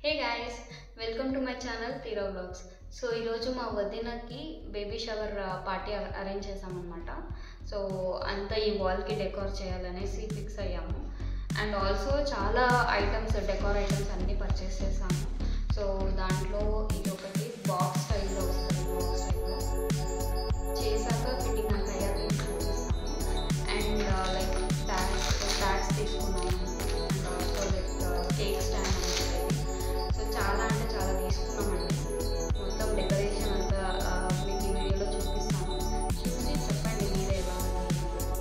hey guys welcome to my channel Theera blogs so ఈరోజు మా వదినకి బేబీ షవర్ పార్టీ అరేంజ్ చేసామన్నమాట సో అంతా ఈ వాల్కి డెకోర్ చేయాలనేసి ఫిక్స్ అయ్యాము అండ్ ఆల్సో చాలా ఐటమ్స్ డెకోర్ ఐటమ్స్ అన్నీ పర్చేస్ చేసాము సో దాంట్లో ఇది ఒకటి బాక్స్ స్టైల్లో వస్తుంది బాక్స్ స్టైల్లో చేశాక ఫిట్టింగ్ అంతా అయ్యాక చూపిస్తాము అండ్ లైక్ ట్యాక్స్ ట్యాక్స్ తీసుకున్నాము and also like cake stand అనేది సో చాలా అంటే చాలా తీసుకున్నామండి మొత్తం డెకరేషన్ అంతా ఆ, మీకు ఈ వీడియోలో చూపిస్తాను చూసి చెప్పండి మీరే ఎలా ఉంది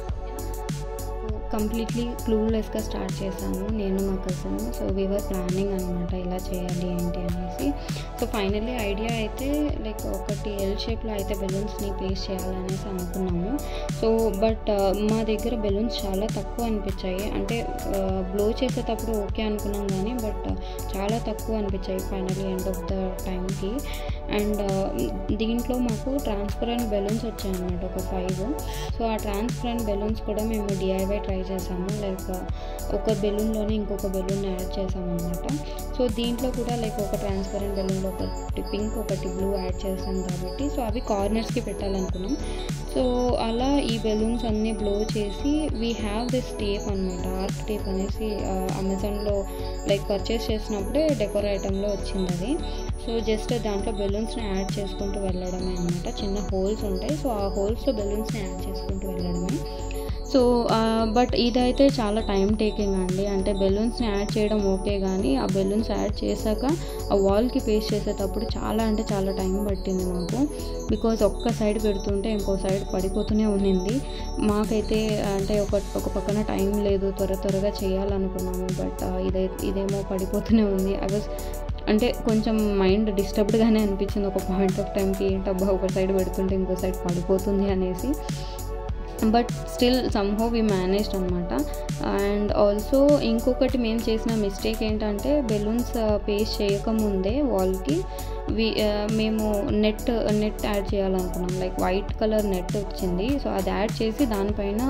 కంప్లీట్లీ క్లూలెస్గా స్టార్ట్ చేశాను నేను మా కజిన్ సో వీవర్ ప్లానింగ్ అనమాట ఇలా చేయాలి ఏంటి అనేసి సో ఫైనల్లీ ఐడియా అయితే లైక్ ఒకటి ఎల్ షేప్లో అయితే బెలూన్స్ని పేస్ట్ చేయాలనేసి అనుకున్నాము సో బట్ మా దగ్గర బెలూన్స్ చాలా తక్కువ అనిపించాయి అంటే బ్లో చేసేటప్పుడు ఓకే అనుకున్నాం కానీ బట్ చాలా తక్కువ అనిపించాయి ఫైనల్లీ ఎండ్ ఆఫ్ ద టైంకి అండ్ దీంట్లో మాకు ట్రాన్స్పరెంట్ బెలూన్స్ వచ్చాయన్నమాట ఒక ఫైవ్ సో ఆ ట్రాన్స్పరెంట్ బెలూన్స్ కూడా మేము డిఐవై ట్రై చేసాము లైక్ ఒక బెలూన్లోనే ఇంకొక బెలూన్ యాడ్ చేసామన్నమాట సో దీంట్లో కూడా లైక్ ఒక ట్రాన్స్పరెంట్ బెలూన్లో ఒకటి పింక్ ఒకటి బ్లూ యాడ్ చేసాం కాబట్టి సో అవి కార్నర్స్కి పెట్టాలనుకున్నాం సో అలా ఈ బెలూన్స్ అన్నీ బ్లో చేసి వీ హ్యావ్ దిస్ టేప్ అనమాట ఆర్క్ టేప్ అనేసి అమెజాన్లో లైక్ పర్చేస్ చేసినప్పుడే డెకోర్ ఐటెంలో వచ్చింది అది సో జస్ట్ దాంట్లో బెలూన్స్ని యాడ్ చేసుకుంటూ వెళ్ళడమే అనమాట చిన్న హోల్స్ ఉంటాయి సో ఆ హోల్స్లో బెలూన్స్ని యాడ్ చేసుకుంటూ వెళ్ళడమే సో బట్ ఇదైతే చాలా టైం టేకింగ్ అండి అంటే బెలూన్స్ని యాడ్ చేయడం ఓకే కానీ ఆ బెలూన్స్ యాడ్ చేశాక ఆ వాల్కి పేస్ట్ చేసేటప్పుడు చాలా అంటే చాలా టైం పట్టింది మాకు బికాజ్ ఒక్క సైడ్ పెడుతుంటే ఇంకో సైడ్ పడిపోతూనే ఉన్నింది మాకైతే అంటే ఒక ఒక పక్కన టైం లేదు త్వర త్వరగా చేయాలనుకున్నాము బట్ ఇదై ఇదేమో పడిపోతూనే ఉంది ఐ వాజ్ అంటే కొంచెం మైండ్ డిస్టర్బ్డ్గానే అనిపించింది ఒక పాయింట్ ఆఫ్ టైంకి ఏంటబ్బా ఒక సైడ్ పెడుతుంటే ఇంకో సైడ్ పడిపోతుంది అనేసి but still somehow we managed అనమాట అండ్ ఆల్సో ఇంకొకటి మేము చేసిన మిస్టేక్ ఏంటంటే బెలూన్స్ పేస్ట్ చేయకముందే వాల్కి వి మేము నెట్ నెట్ యాడ్ చేయాలనుకున్నాం లైక్ వైట్ కలర్ నెట్ వచ్చింది సో అది యాడ్ చేసి దానిపైన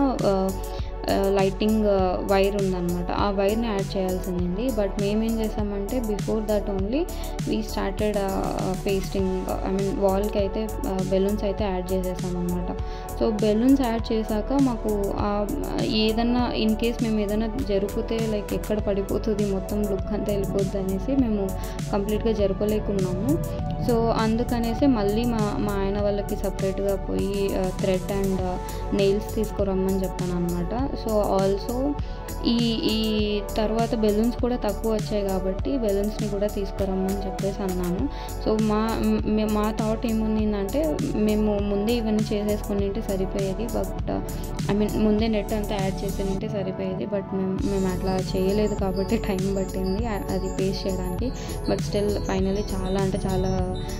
లైటింగ్ వైర్ ఉందన్నమాట ఆ వైర్ని యాడ్ చేయాల్సింది బట్ మేమేం చేసామంటే before that only we started pasting I mean వాల్కి అయితే బెలూన్స్ అయితే యాడ్ చేసేసాం అనమాట సో బెలూన్స్ యాడ్ చేశాక మాకు ఏదన్నా ఇన్ కేస్ మేము ఏదైనా జరిగితే లైక్ ఎక్కడ పడిపోతుంది మొత్తం లుక్ అంతా వెళ్ళిపోద్ది అనేసి మేము కంప్లీట్గా జరపలేకున్నాము సో అందుకనేసి మళ్ళీ మా మా ఆయన వాళ్ళకి సపరేట్గా పోయి థ్రెడ్ అండ్ నెయిల్స్ తీసుకురమ్మని చెప్పాను అనమాట సో ఆల్సో ఈ ఈ తర్వాత బెలూన్స్ కూడా తక్కువ వచ్చాయి కాబట్టి బెలూన్స్ని కూడా తీసుకురమ్మని చెప్పేసి అన్నాను సో మా మా థాట్ ఏముందంటే మేము ముందే ఇవన్నీ చేసేసుకుని సరిపోయేది బట్ ఐ మీన్ ముందే నెట్ అంతా యాడ్ చేసి సరిపోయేది బట్ మేము మేము అట్లా చేయలేదు కాబట్టి టైం పట్టింది అది పేస్ట్ చేయడానికి బట్ స్టిల్ ఫైనలీ చాలా అంటే చాలా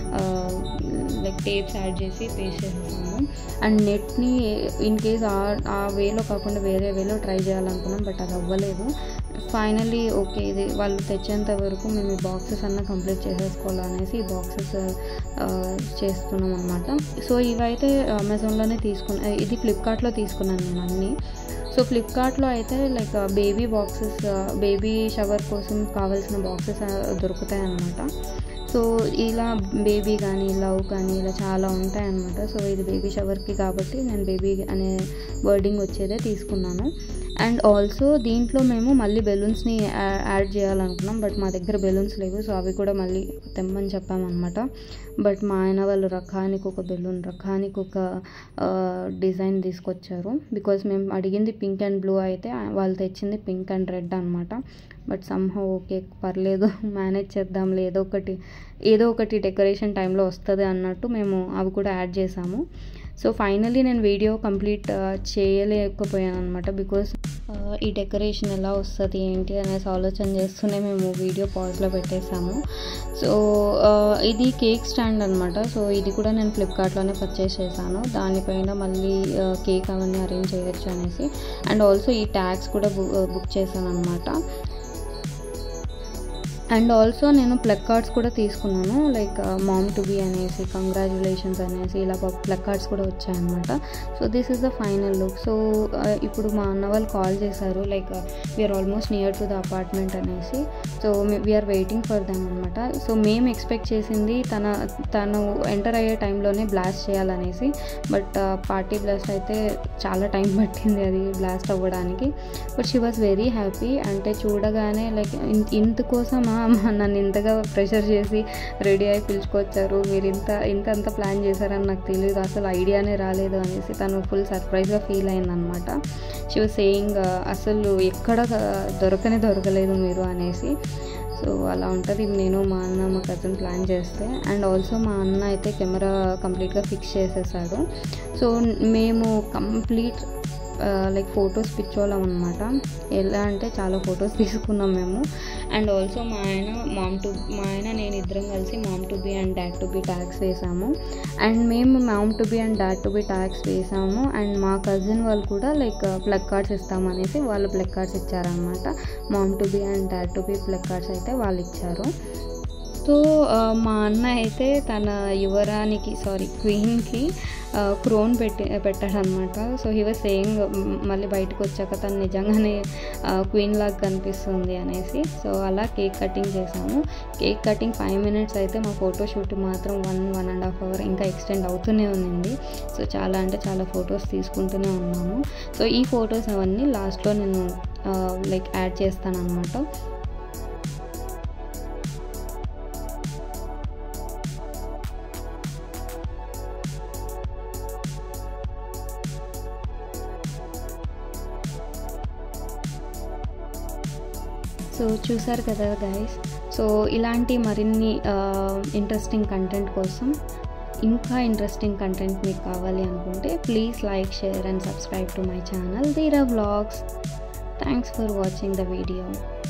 లైక్ టేప్స్ యాడ్ చేసి పేస్ట్ చేసేసాము అండ్ నెట్ని ఇన్ కేస్ ఆ వేలో కాకుండా వేరే వేలో ట్రై చేయాలనుకున్నాం బట్ అది అవ్వలేదు ఫైనలీ ఓకే ఇది వాళ్ళు తెచ్చేంత వరకు మేము ఈ బాక్సెస్ అన్న కంప్లీట్ చేసేసుకోవాలనేసి ఈ బాక్సెస్ చేస్తున్నాం అనమాట సో ఇవైతే అమెజాన్లోనే తీసుకున్నా ఇది ఫ్లిప్కార్ట్లో తీసుకున్నాను నేను అన్నీ సో ఫ్లిప్కార్ట్లో అయితే like baby boxes baby shower కోసం కావాల్సిన బాక్సెస్ దొరుకుతాయి అన్నమాట సో ఇలా బేబీ కానీ లవ్ కానీ ఇలా చాలా ఉంటాయి అన్నమాట సో ఇది బేబీ షవర్కి కాబట్టి నేను బేబీ అనే వర్డింగ్ వచ్చేదే తీసుకున్నాను అండ్ ఆల్సో దీంట్లో మేము మళ్ళీ బెలూన్స్ని యాడ్ చేయాలనుకున్నాం బట్ మా దగ్గర బెలూన్స్ లేవు సో అవి కూడా మళ్ళీ తెమ్మని చెప్పామన్నమాట బట్ మా ఆయన వాళ్ళు రకానికి ఒక బెలూన్ రకానికి ఒక డిజైన్ తీసుకొచ్చారు బికాజ్ మేము అడిగింది పింక్ అండ్ బ్లూ అయితే వాళ్ళు తెచ్చింది పింక్ అండ్ రెడ్ అనమాట బట్ సమ్హౌ ఓకే పర్లేదు మేనేజ్ చేద్దాంలే ఏదో ఒకటి ఏదో ఒకటి డెకరేషన్ టైంలో వస్తుంది అన్నట్టు మేము అవి కూడా యాడ్ చేసాము సో ఫైనలీ నేను వీడియో కంప్లీట్ చేయలేకపోయాను అనమాట బికాస్ ఈ డెకరేషన్ ఎలా వస్తుంది ఏంటి అనేసి ఆలోచన చేస్తూనే మేము వీడియో పాజ్లో పెట్టేసాము సో ఇది కేక్ స్టాండ్ అనమాట సో ఇది కూడా నేను ఫ్లిప్కార్ట్లోనే పర్చేస్ చేశాను దానిపైన మళ్ళీ కేక్ అవన్నీ అరేంజ్ చేయొచ్చు అనేసి అండ్ ఆల్సో ఈ ట్యాగ్స్ కూడా బుక్ చేశాను అనమాట అండ్ ఆల్సో నేను ప్లగ్ కార్డ్స్ కూడా తీసుకున్నాను లైక్ మామ్ టు బీ అనేసి కంగ్రాచులేషన్స్ అనేసి ఇలా ప్లగ్ కార్డ్స్ కూడా వచ్చాయన్నమాట so this is the final look so ఇప్పుడు మా అన్న వాళ్ళు కాల్ చేశారు like we're almost near to the apartment అనేసి so we're waiting for them అనమాట సో మేము ఎక్స్పెక్ట్ చేసింది తన తను ఎంటర్ అయ్యే టైంలోనే బ్లాస్ట్ చేయాలనేసి బట్ పార్టీ బ్లాస్ట్ అయితే చాలా టైం పట్టింది అది బ్లాస్ట్ అవ్వడానికి but she was very happy అంటే చూడగానే లైక్ ఇందుకోసమా నన్ను ఇంతగా ప్రెషర్ చేసి రెడీ అయి పిలుచుకొచ్చారు మీరు ఇంత ఇంత అంత ప్లాన్ చేశారని నాకు తెలియదు అసలు ఐడియానే రాలేదు అనేసి తను ఫుల్ సర్ప్రైజ్గా ఫీల్ అయిందనమాట షీ వాజ్ సేయింగ్ అసలు ఎక్కడ దొరకనే దొరకలేదు మీరు అనేసి సో అలా ఉంటుంది నేను మా అన్న మా కజిన్ ప్లాన్ చేస్తే అండ్ ఆల్సో మా అన్న అయితే కెమెరా కంప్లీట్గా ఫిక్స్ చేసేసాడు సో మేము కంప్లీట్ లైక్ ఫొటోస్ పిచ్చోళ్ళం అనమాట ఎలా అంటే చాలా ఫొటోస్ తీసుకున్నాం మేము అండ్ ఆల్సో మా ఆయన మామ్ టు మా ఆయన నేను ఇద్దరం కలిసి mom to be and dad to be tags వేసాము అండ్ మేము mom to be and dad to be tags వేసాము అండ్ మా కజిన్ వాళ్ళు కూడా లైక్ ప్లగ్ కార్డ్స్ ఇస్తామనేసి వాళ్ళు ప్లగ్ కార్డ్స్ ఇచ్చారనమాట mom to be and dad to be placards అయితే వాళ్ళు ఇచ్చారు సో మా అన్న అయితే తన యువరానికి సారీ క్వీన్కి క్రోన్ పెట్టి పెట్టాడనమాట సో హీ వాజ్ సేయింగ్ మళ్ళీ బయటకు వచ్చాక తను నిజంగానే క్వీన్ లాగా కనిపిస్తుంది అనేసి సో అలా కేక్ కటింగ్ చేసాము కేక్ కటింగ్ ఫైవ్ మినిట్స్ అయితే మా ఫోటో షూట్ మాత్రం one one and half hour ఇంకా ఎక్స్టెండ్ అవుతూనే ఉంది సో చాలా అంటే చాలా ఫొటోస్ తీసుకుంటూనే ఉన్నాము సో ఈ ఫొటోస్ అవన్నీ లాస్ట్లో నేను లైక్ యాడ్ చేస్తాను అనమాట సో చూసారు కదా గైస్ సో ఇలాంటి మరిన్ని ఇంట్రెస్టింగ్ కంటెంట్ కోసం ఇంకా ఇంట్రెస్టింగ్ కంటెంట్ మీకు కావాలి అనుకుంటే please like share and subscribe to my channel Theera vlogs thanks for watching the video